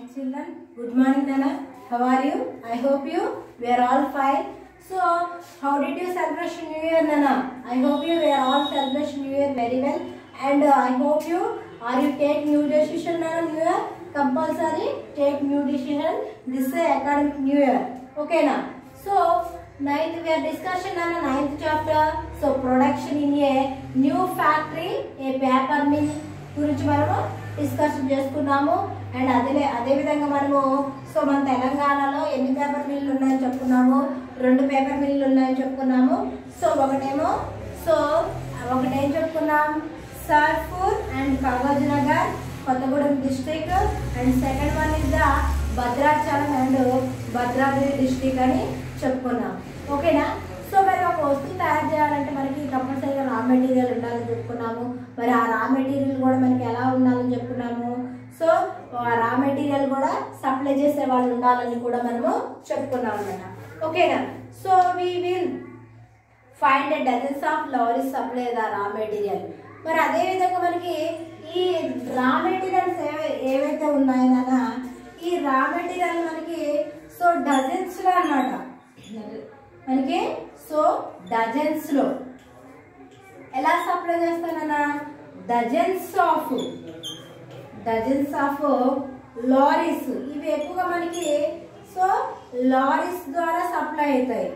children. Good morning, Nana. How are you? I hope you we are all fine. So, how did you celebrate New Year, Nana? I hope you we are all celebrate New Year very well, and uh, I hope you are you take new decision, Nana. New Year compulsory take new decision. This is academic New Year. Okay, na. So, ninth we are discussion on the ninth chapter. So, production in a new factory, a paper mill గురించి మనము discussion చేసుకున్నాము and అదే అదే విధంగా మనము so మన తెలంగాణలో ఎన్ని పేపర్ మిల్లు ఉన్నాయని చెప్పుకున్నాము రెండు పేపర్ మిల్లు ఉన్నాయని చెప్పుకున్నాము సో ఒకటేమో సో ఒకటేం చెప్పుకున్నాం Sirpur and Kagaznagar Kothagudem district and second one is the Bhadrachalam and Bhadradri district అని చెప్పుకున్నాం ఓకేనా సో మరి ఒక వస్తువు తయారు చేయాలంటే మనకి కంపల్సరీగా రా మెటీరియల్ ఉండాలని చెప్పుకున్నాము మరి ఆ రా మెటీరియల్ కూడా మనకి ఎలా ఉండాలని చెప్పుకున్నాము సో ఆ రా మెటీరియల్ కూడా సప్లై చేసే వాళ్ళు ఉండాలని కూడా మనము చెప్పుకున్నాం అన్నమాట ఓకేనా so we will find a dozens of lorries supply the raw material మరి అదే విధంగా మనకి ఈ రా మెటీరియల్స్ ఏవై ఏవైతే ఉన్నాయో ఈ రా మెటీరియల్ మనకి సో డజన్స్లో అన్నమాట మనకి సో డజన్స్లో ఎలా సప్లై చేస్తానన్నా dozens of dozens of lorries ఇవి ఎక్కువగా మనకి సో లారీస్ ద్వారా సప్లై అవుతాయి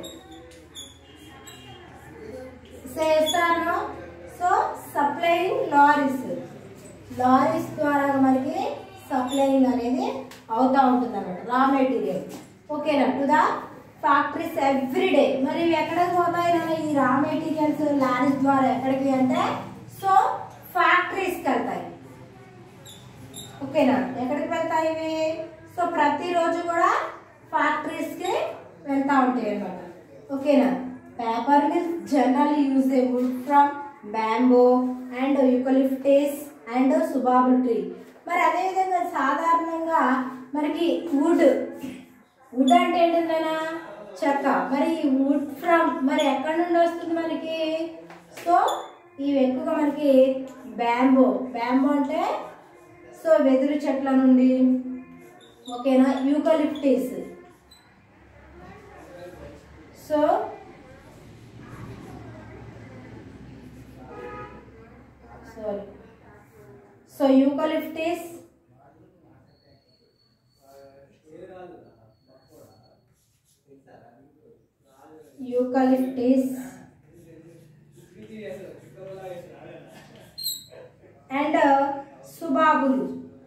చేస్తాను సో సప్లైయింగ్ లారీస్ లారీస్ ద్వారా మనకి సప్లైయింగ్ అనేది అవుతూ ఉంటుంది అన్నమాట రా మెటీరియల్ ఓకేనా టు ద ఫ్యాక్టరీస్ ఎవ్రీడే మరి ఇవి ఎక్కడికి పోతాయి నాన్న ఈ రా మెటీరియల్స్ లారీస్ ద్వారా ఎక్కడికి అంటే సో ఫ్యాక్టరీస్కి వెళ్తాయి ఓకేనా ఎక్కడికి వెళ్తాయి ఇవి సో ప్రతిరోజు కూడా ఫ్యాక్టరీస్కి వెళ్తూ ఉంటాయి అన్నమాట ఓకేనా paper mills general use a wood from bamboo and eucalyptus and subabul tree మరి అదేవిధంగా సాధారణంగా మనకి వుడ్ వుడ్ అంటే ఏంటంటే చెక్క మరి వుడ్ ఫ్రమ్ మరి ఎక్కడి నుండి వస్తుంది మనకి సో ఇవి ఎక్కువగా మనకి బ్యాంబో బ్యాంబో అంటే సో వెదురు చెట్ల నుండి ఓకేనా eucalyptus so sorry so eucalyptus eucalyptus and uh, subabul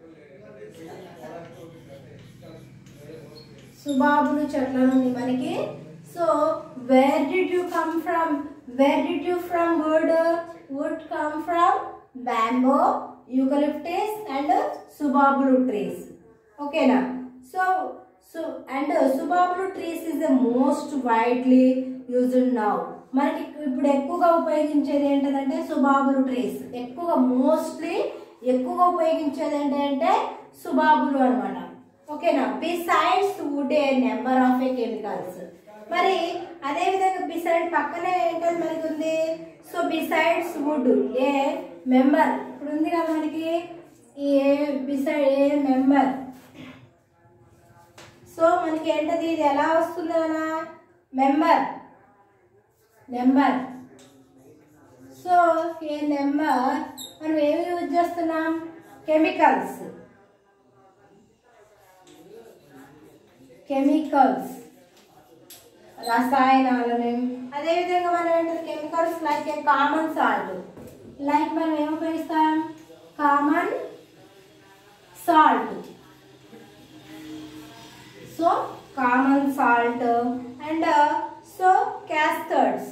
subabul చెట్ల నుండి మనకి so where did you come from where did you from wood wood come from bamboo eucalyptus and subabul trees ఓకేనా so so and subabul trees is the most widely used now మనకి ఇప్పుడు ఎక్కువగా ఉపయోగించేది ఏంటంటే సుబాబులు trees ఎక్కువగా మోస్ట్లీ ఎక్కువగా ఉపయోగించేది ఏంటంటే సుబాబులు అనమాట ఓకేనా besides wood a number of a chemicals మరి అదే విధంగా బిసైడ్ పక్కనే ఏంటది మనకి ఉంది so besides wood a member ఇప్పుడు ఉంది కదా మనకి a beside a member so మనకి ఏంటది ఇది ఎలా వస్తుంది అన్న member number so a number మనం ఏమి యూజ్ చేస్తున్నాం కెమికల్స్ కెమికల్స్ రసాయనాలని అదేవిధంగా మనం ఏంటంటే chemicals like a common salt like మనం ఏం ఉపయోగిస్తాం common salt so common salt and so క్యాస్టర్డ్స్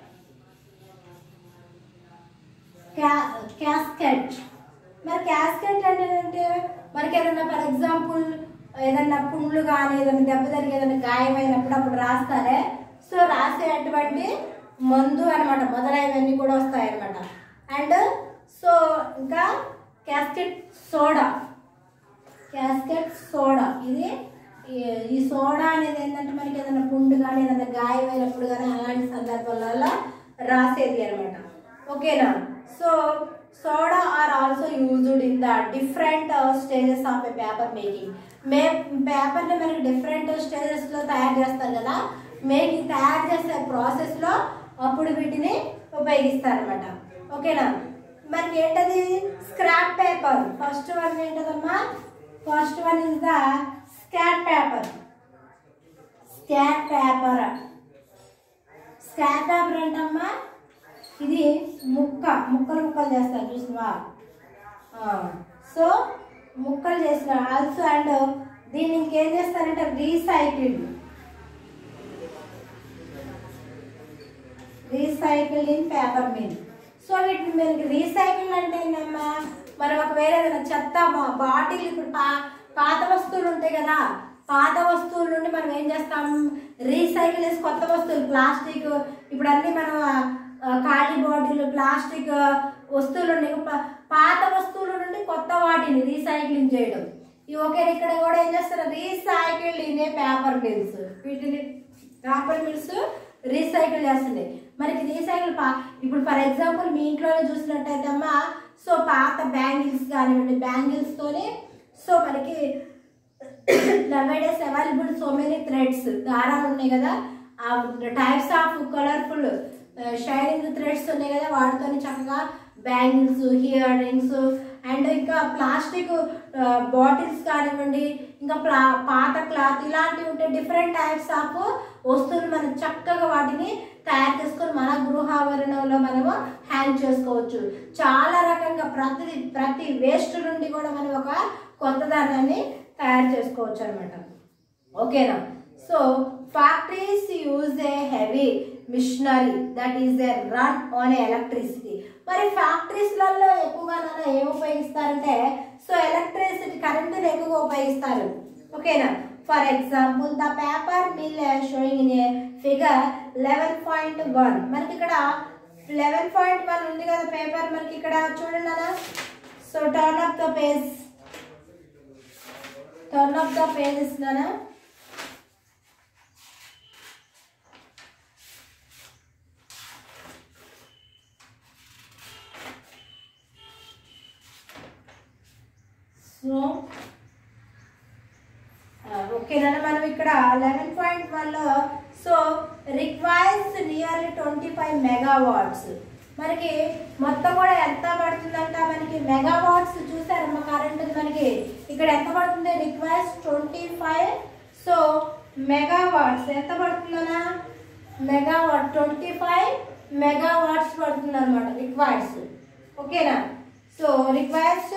క్యాస్కెట్ మరి క్యాస్కెట్ అంటే ఏంటంటే మనకి ఏదైనా ఫర్ ఎగ్జాంపుల్ ఏదైనా పుండ్లు కానీ ఏదైనా దెబ్బ తగిలి ఏదైనా గాయమైనప్పుడు అప్పుడు రాస్తారే సో రాసేటువంటి మందు అనమాట మొదలైనవన్నీ కూడా వస్తాయి అనమాట అండ్ సో ఇంకా క్యాస్కెట్ సోడా క్యాస్కెట్ సోడా ఇది ఈ- ఈ సోడా అనేది ఏంటంటే మనకి ఏదైనా పుండు కానీ ఏదైనా గాయమైనప్పుడు కానీ అలాంటి సందర్భాలలో రాసేది అనమాట ఓకేనా so soda are also used in the different stages of a paper making మే పేపర్ని మనకి డిఫరెంట్ స్టేజెస్లో తయారు చేస్తారు కదా మేకింగ్ తయారు చేసే ప్రాసెస్లో అప్పుడు వీటిని ఉపయోగిస్తారనమాట ఓకేనా మనకి ఏంటది స్క్రాప్ పేపర్ ఫస్ట్ వన్ ఏంటదమ్మా first one is the scrap paper scrap paper scrap paper ఏంటమ్మా ఇది ముక్క ముక్కలు ముక్కలు చేస్తారు చూసినవా సో ముక్కలు చేసిన ఆల్సో అండ్ దీన్ని ఇంకేం చేస్తారంటే recycle recycle in paper mill so వీటిని మనకి రీసైకిల్ అంటే ఏంటమ్మా మనం ఒకవేళ ఏదైనా చెత్త బా- బాటిల్ ఇప్పుడు పా పాత వస్తువులు ఉంటాయి కదా పాత వస్తువుల నుండి మనం ఏం చేస్తాం రీసైకిల్ చేసి కొత్త వస్తువులు ప్లాస్టిక్ ఇప్పుడు అన్ని మనం ఆ, ఖాళీ బాటిల్ ప్లాస్టిక్ వస్తువులు ఉన్నాయి పా- పాత వస్తువుల నుండి కొత్త వాటిని రీసైక్లింగ్ చేయడం ఈ ఒకే ఇక్కడ కూడా ఏం చేస్తారు recycle in a paper mills వీటిని పేపర్ మిల్స్ రీసైకిల్ చేస్తుంది మనకి రీసైకిల్ పా ఇప్పుడు ఫర్ ఎగ్జాంపుల్ మీ ఇంట్లోనే చూసినట్టయితే అమ్మా సో పాత బ్యాంగిల్స్ కానివ్వండి బ్యాంగిల్స్ తోని సో మనకి nowadays available so many threads దారాలు ఉన్నాయి కదా ఆ types of colourful shining threads ఉన్నాయి కదా వాటితోని చక్కగా బ్యాంగిల్స్ హియర్ రింగ్స్ అండ్ ఇంకా ప్లాస్టిక్ బాటిల్స్ కానివ్వండి ఇంకా ప్లా పాత క్లాత్ ఇలాంటివి ఉంటే డిఫరెంట్ టైప్స్ ఆఫ్ వస్తువులు మనం చక్కగా వాటిని తయారు చేసుకొని మన గృహావరణంలో మనము హ్యాంగ్ చేసుకోవచ్చు చాలా రకంగా ప్రతి ప్రతి వేస్ట్ నుండి కూడా మనం ఒక కొత్త దానాన్ని తయారు చేసుకోవచ్చు అనమాట ఓకేనా so factories use a heavy machinery that is a run on electricity మరి ఫ్యాక్టరీస్లలో ఎక్కువగా నాన్న ఏం ఉపయోగిస్తారంటే సో ఎలక్ట్రిసిటీ కరెంటుని ఎక్కువగా ఉపయోగిస్తారు ఓకేనా for example the paper mill showing in a figure eleven point one మనకి ఇక్కడ లెవెన్ పాయింట్ వన్ ఉంది కదా పేపర్ మనకి ఇక్కడ చూడండి నాన్న so turn up the page turn up the page ఇస్తున్నానా సో ఓకేనా మనం ఇక్కడ లెవెన్ పాయింట్ వన్లో so requires nearly twenty five megawatts మనకి మొత్తం కూడా ఎంత పడుతుందంట మనకి మెగావాట్స్ చూసారమ్మా కరెంట్ మనకి ఇక్కడ ఎంత పడుతుంది requires twenty five so megawatts ఎంత పడుతుందనా మెగావాట్ ట్వంటీ ఫైవ్ మెగావాట్స్ పడుతుంది అనమాట రిక్వైర్స్ ఓకేనా so requires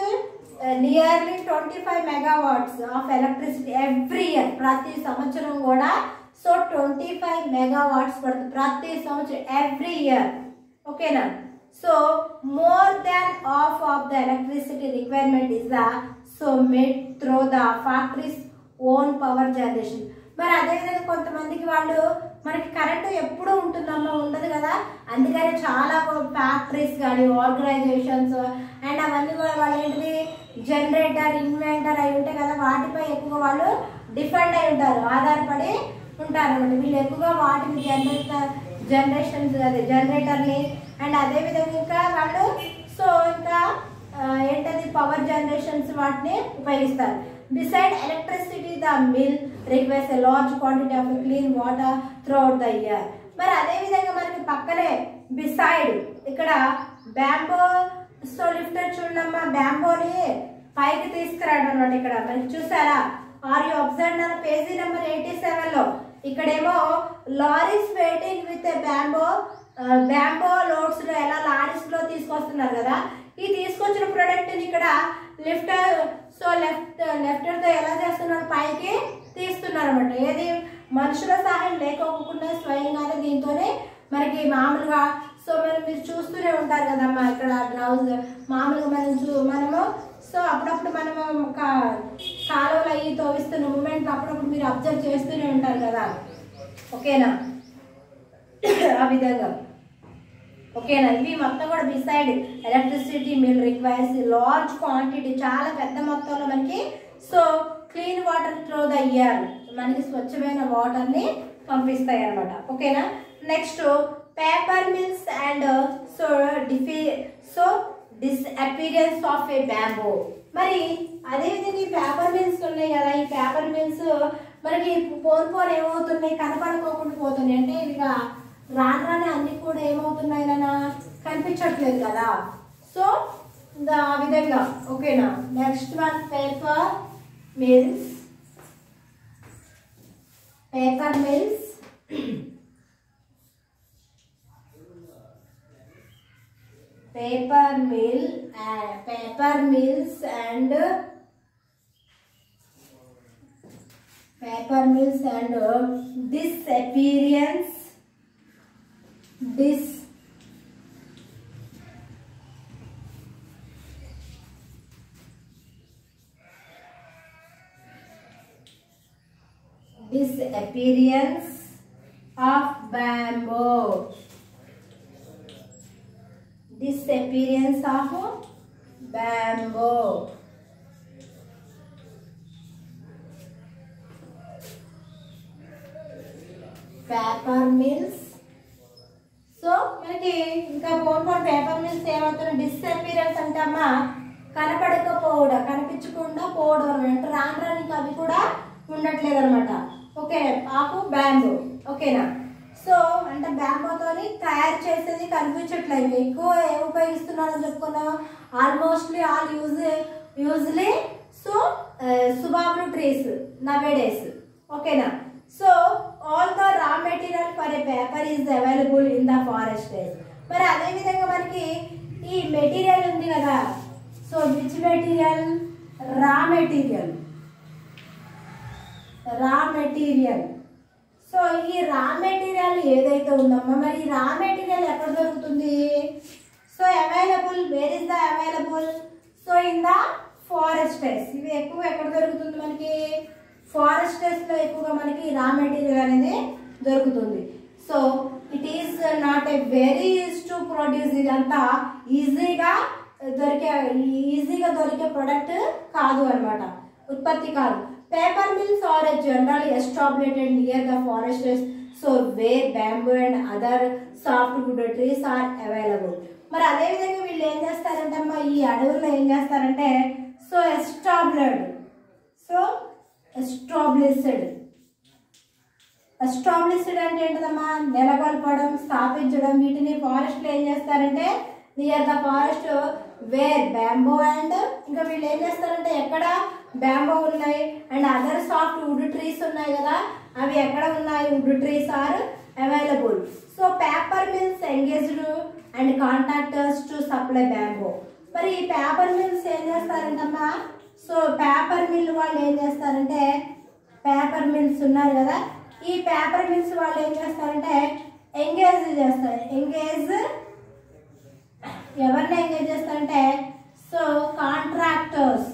nearly twenty five megawatts of electricity every year ప్రతి సంవత్సరం కూడా సో ట్వంటీ ఫైవ్ మెగావాట్స్ పడుతుంది ప్రతి సంవత్సరం ఎవ్రీ ఇయర్ ఓకేనా so more than of of the electricity requirement is the so made through the factories own power generation మరి అదేవిధంగా కొంతమందికి వాళ్ళు మనకి కరెంటు ఎప్పుడూ ఉంటుందమ్మా ఉండదు కదా అందుకని చాలా ఫ్యాక్టరీస్ కానీ ఆర్గనైజేషన్స్ అండ్ అవన్నీ కూడా వాళ్ళు ఏంటిది జనరేటర్ ఇన్వెంటర్ అయి ఉంటాయి కదా వాటిపై ఎక్కువగా వాళ్ళు డిపెండ్ అయి ఉంటారు ఆధారపడి ఉంటారు అన్నమాట వీళ్ళు ఎక్కువగా వాటిని జనరేటర్ జనరేషన్స్ అదే జనరేటర్ని అండ్ అదేవిధంగా ఇంకా వాళ్ళు సో ఇంకా ఆ, ఏంటది పవర్ జనరేషన్స్ వాటిని ఉపయోగిస్తారు beside electricity the mill request a large quantity of clean water throughout the year మరి అదే విధంగా మనకి పక్కనే బిసైడ్ ఇక్కడ బ్యాంబో సో లిఫ్టర్ చూడమ్మా బ్యాంబోని పైకి తీసుకురావడం అన్నమాట ఇక్కడ మనకి చూసారా ఆర్ యూ అబ్జర్వ్ అన్న పేజీ నెంబర్ ఎయిటీ సెవెన్ లో ఇక్కడేమో lorries waiting with bamboo bamboo loads లో ఎలా లారీస్ లో తీసుకొస్తున్నారు కదా ఈ తీసుకొచ్చిన ప్రొడక్ట్ ని ఇక్కడ లిఫ్టర్ సో లెఫ్ట్ లెఫ్టర్ తో ఎలా చేస్తున్నారు పైకి తీస్తున్నారు అనమాట ఏది మనుషుల సహాయం లేకోకుండా స్వయంగానే దీంతోనే మనకి మామూలుగా సో మనం మీరు చూస్తూనే ఉంటారు కదమ్మా ఇక్కడ గ్రౌజ్ మామూలుగా మనం చూ మనము సో అప్పుడప్పుడు మనము ఒక కాలువలు అయ్యి తోవిస్తున్న మూమెంట్ అప్పుడప్పుడు మీరు అబ్జర్వ్ చేస్తూనే ఉంటారు కదా ఓకేనా ఆ విధంగా ఓకేనా ఇవి మొత్తం కూడా beside electricity mill requires large quantity చాలా పెద్ద మొత్తంలో మనకి so clean water through the year మనకి స్వచ్ఛమైన వాటర్ని పంపిస్తాయి అన్నమాట ఓకేనా next paper mills and so డిఫి so disappearance of a bamboo మరి అదేవిధంగా ఈ పేపర్ మిల్స్ ఉన్నాయి కదా ఈ పేపర్ మిల్స్ మనకి పోన్ పోన్ ఏమవుతున్నాయి కనపడుకోకుండా పోతున్నాయి అంటే ఇక రాను రాని అన్ని కూడా ఏమవుతున్నాయి నాన్న కనిపించట్లేదు కదా సో దా- ఆ విధంగా ఓకేనా next one paper mills paper mills paper mill uh, paper mills and paper mills and uh, disappearance dis disappearance of bamboo disappearance of bamboo. Paper mills so మనకి ఇంకా పోన్ పోన్ పేపర్ మిల్స్ ఏమవుతున్నాయి డిస్అపీరెన్స్ అంటే అమ్మా కనపడకపోవడం కనిపించకుండా పోవడం అంటే రాను రాను ఇంకా అవి కూడా ఉండట్లేదు అనమాట ఓకే ఆకు బ్యాంబు ఓకేనా సో అంటే బ్యాంబోతోని తయారు చేసేది కనిపించట్లేదు ఎక్కువ ఏ ఉపయోగిస్తున్నారని చెప్పుకున్నాం almostly all use usually so subabul trees nowadays ఓకేనా so all the raw material for a paper is available in the forest మరి అదే విధంగా మనకి ఈ మెటీరియల్ ఉంది కదా so which material raw material raw material so ఈ రా మెటీరియల్ ఏదైతే ఉందమ్మా మరి ఈ రా మెటీరియల్ ఎక్కడ దొరుకుతుంది so available where is the available so in the forests ఇవి ఎక్కువ ఎక్కడ దొరుకుతుంది మనకి ఫారెస్టెస్ లో ఎక్కువగా మనకి రా మెటీరియల్ అనేది దొరుకుతుంది so it is not a very easy to produce ఇదంతా ఈజీగా దొరికే ఈజీగా దొరికే ప్రొడక్ట్ కాదు అన్నమాట ఉత్పత్తి కాదు paper mills are general established near the forests so where bamboo and other soft wood trees are available మరి అదే విధంగా వీళ్ళు ఏం చేస్తారంటే అమ్మా ఈ అడవుల్లో ఏం చేస్తారంటే so established so established established అంటే ఏంటదమ్మా నెలకొల్పడం స్థాపించడం వీటిని ఫారెస్ట్ లో ఏం చేస్తారంటే near the forest where bamboo and ఇంకా వీళ్ళు ఏం చేస్తారంటే ఎక్కడ బ్యాంబో ఉన్నాయి and other soft wood trees ఉన్నాయి కదా అవి ఎక్కడ ఉన్నాయి wood trees are available so paper mills engaged and contractors to supply bamboo మరి ఈ పేపర్ మిల్స్ ఏం చేస్తారంటమ్మా సో పేపర్ మిల్ వాళ్ళు ఏం చేస్తారంటే పేపర్ మిల్స్ ఉన్నారు కదా ఈ పేపర్ మిల్స్ వాళ్ళు ఏం చేస్తారంటే ఎంగేజ్ చేస్తారు ఎంగేజ్ ఎవరిని ఎంగేజ్ చేస్తారంటే సో కాంట్రాక్టర్స్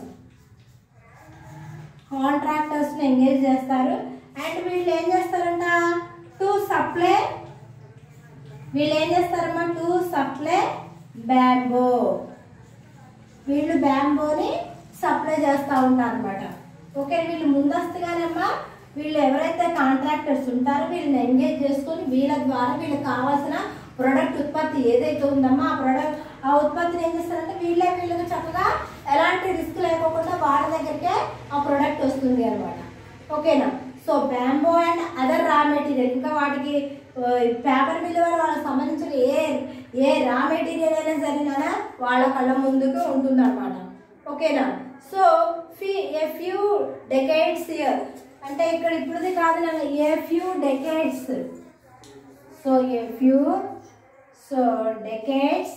కాంట్రాక్టర్స్ ని ఎంగేజ్ చేస్తారు అండ్ వీళ్ళు ఏం చేస్తారంట టు సప్లై వీళ్ళు ఏం చేస్తారమ్మా టు సప్లై బ్యాంబో వీళ్ళు బ్యాంబోని సప్లై చేస్తూ ఉంటారు అనమాట ఓకే వీళ్ళు ముందస్తుగానమ్మా వీళ్ళు ఎవరైతే కాంట్రాక్టర్స్ ఉంటారో వీళ్ళని ఎంగేజ్ చేసుకొని వీళ్ళ ద్వారా వీళ్ళకి కావాల్సిన ప్రొడక్ట్ ఉత్పత్తి ఏదైతే ఉందమ్మా ఆ ప్రొడక్ట్ ఆ ఉత్పత్తిని ఏం చేస్తారంటే వీళ్ళే వీళ్ళకి చక్కగా ఎలాంటి రిస్క్ లేకోకుండా వాళ్ళ దగ్గరికే ఆ ప్రొడక్ట్ వస్తుంది అనమాట ఓకేనా so bamboo and other raw material ఇంకా వాటికి పేపర్ మిల్ వల్ల వాళ్ళకి సంబంధించిన ఏ ఏ రా మెటీరియల్ అయినా సరేనా వాళ్ళ కళ్ళ ముందుకు ఉంటుంది అనమాట ఓకేనా సో ఫీ ఏ ఫ్యూ డెకేడ్స్ ఇయర్ అంటే ఇక్కడ ఇప్పుడుది కాదు నాన్న a few decades so a few so decades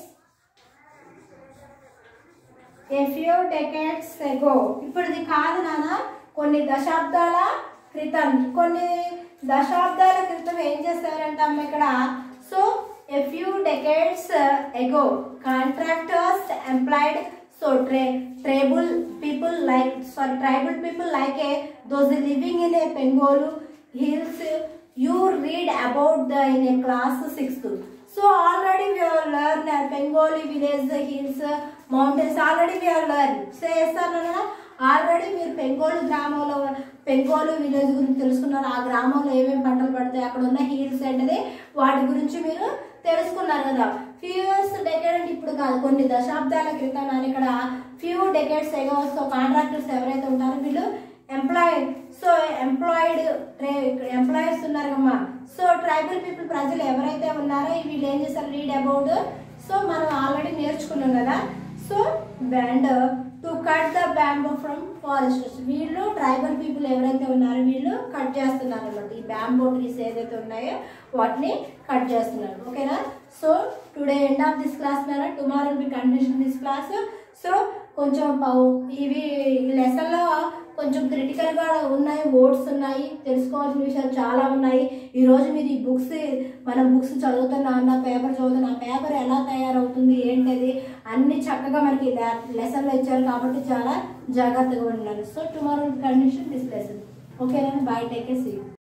a few decades ago ఇప్పుడుది కాదు నాన్న కొన్ని దశాబ్దాల క్రితం కొన్ని దశాబ్దాల క్రితం ఏం చేస్తారంటే అమ్మ ఇక్కడ so a few decades ago contractors employed so ట్రే tribal people like sorry tribal people like a those living in a బెంగోలు hills you read about the in a class 6th so already we have learned uh, bengali village the hills uh, mountains already we have learned so చేస్తాను already మీరు పెంగోలు గ్రామంలో పెంగోలు village గురించి తెలుసుకున్నారు ఆ గ్రామంలో ఏమేమి పంటలు పడతాయి అక్కడ ఉన్న హిల్స్ ఏంటిది వాటి గురించి మీరు తెలుసుకున్నారు కదా ఫ్యూ ఇయర్స్ డెకేడ్ అంటే ఇప్పుడు కాదు కొన్ని దశాబ్దాల క్రితం అని ఇక్కడ few decades ago so contractors ఎవరైతే ఉంటారో వీళ్ళు ఎంప్లాయిడ్ సో ఎంప్లాయిడ్ ఎంప్లాయీస్ ఉన్నారు కమ్మా సో ట్రైబల్ పీపుల్ ప్రజలు ఎవరైతే ఉన్నారో వీళ్ళు ఏం చేస్తారు రీడ్ అబౌట్ సో మనం ఆల్రెడీ నేర్చుకున్నాం కదా so and to cut the bamboo from foresters వీళ్ళు ట్రైబల్ పీపుల్ ఎవరైతే ఉన్నారో వీళ్ళు కట్ చేస్తున్నారు అన్నమాట ఈ బ్యాంబో ట్రీస్ ఏదైతే ఉన్నాయో వాటిని కట్ చేస్తున్నారు ఓకేనా so today end of this class మేరా tomorrow be continuation this class so కొంచెం పౌ- ఇవి ఈ లెసన్లో కొంచెం క్రిటికల్గా ఉన్నాయి వర్డ్స్ ఉన్నాయి తెలుసుకోవాల్సిన విషయాలు చాలా ఉన్నాయి ఈ రోజు మీరు ఈ బుక్స్ మనం బుక్స్ చదువుతున్నా అన్న పేపర్ చదువుతున్నా ఆ పేపర్ ఎలా తయారవుతుంది ఏంటది అన్ని చక్కగా మనకి లెసన్లో ఇచ్చారు కాబట్టి చాలా జాగ్రత్తగా ఉండాలి so tomorrow condition this lesson ఓకేనా బాయ్ టేక్ ఏ సీ